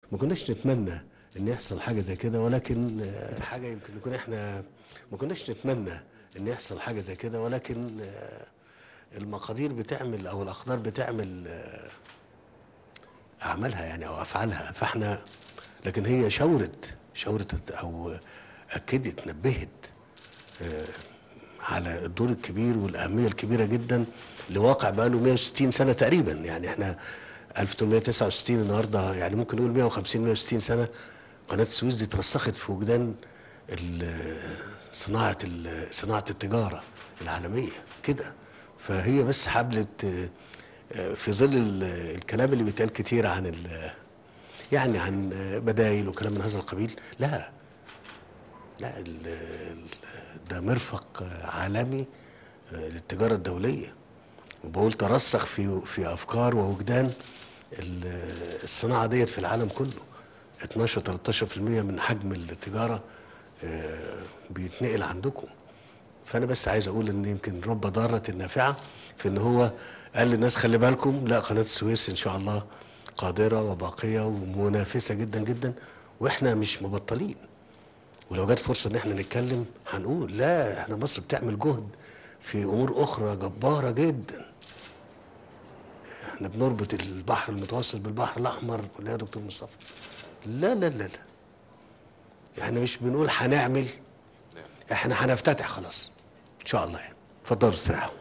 ما كناش نتمنى ان يحصل حاجه زي كده ولكن آه، حاجه يمكن نكون احنا ما كناش نتمنى ان يحصل حاجه زي كده ولكن آه، المقادير بتعمل او الاقدار بتعمل آه، اعمالها يعني او افعالها فاحنا لكن هي شاورت شاورت او اكدت نبهت آه، على الدور الكبير والاهميه الكبيره جدا لواقع بقى له 160 سنه تقريبا يعني احنا 1869 النهارده يعني ممكن نقول 150 160 سنه قناه السويس دي اترسخت في وجدان ال- صناعه ال- صناعه التجاره العالميه كده فهي بس حبلت آه، آه، في ظل ال- الكلام اللي بيتقال كتير عن ال- يعني عن آه، بدايل وكلام من هذا القبيل لا لا ال- ال- ده مرفق عالمي آه، للتجارة الدولية وبقول ترسخ في في أفكار ووجدان ال- الصناعة ديت في العالم كله 12 13% من حجم التجارة آه، بيتنقل عندكم فأنا بس عايز أقول إن يمكن رب ضارة نافعة في إن هو قال للناس خلي بالكم لا قناة السويس إن شاء الله قادرة وباقية ومنافسة جدا جدا وإحنا مش مبطلين ولو جت فرصه ان احنا نتكلم هنقول لا احنا مصر بتعمل جهد في امور اخرى جباره جدا احنا بنربط البحر المتوسط بالبحر الاحمر ولا يا دكتور مصطفى لا لا لا لا احنا مش بنقول هنعمل احنا هنفتتح خلاص ان شاء الله يعني اتفضلوا استريحوا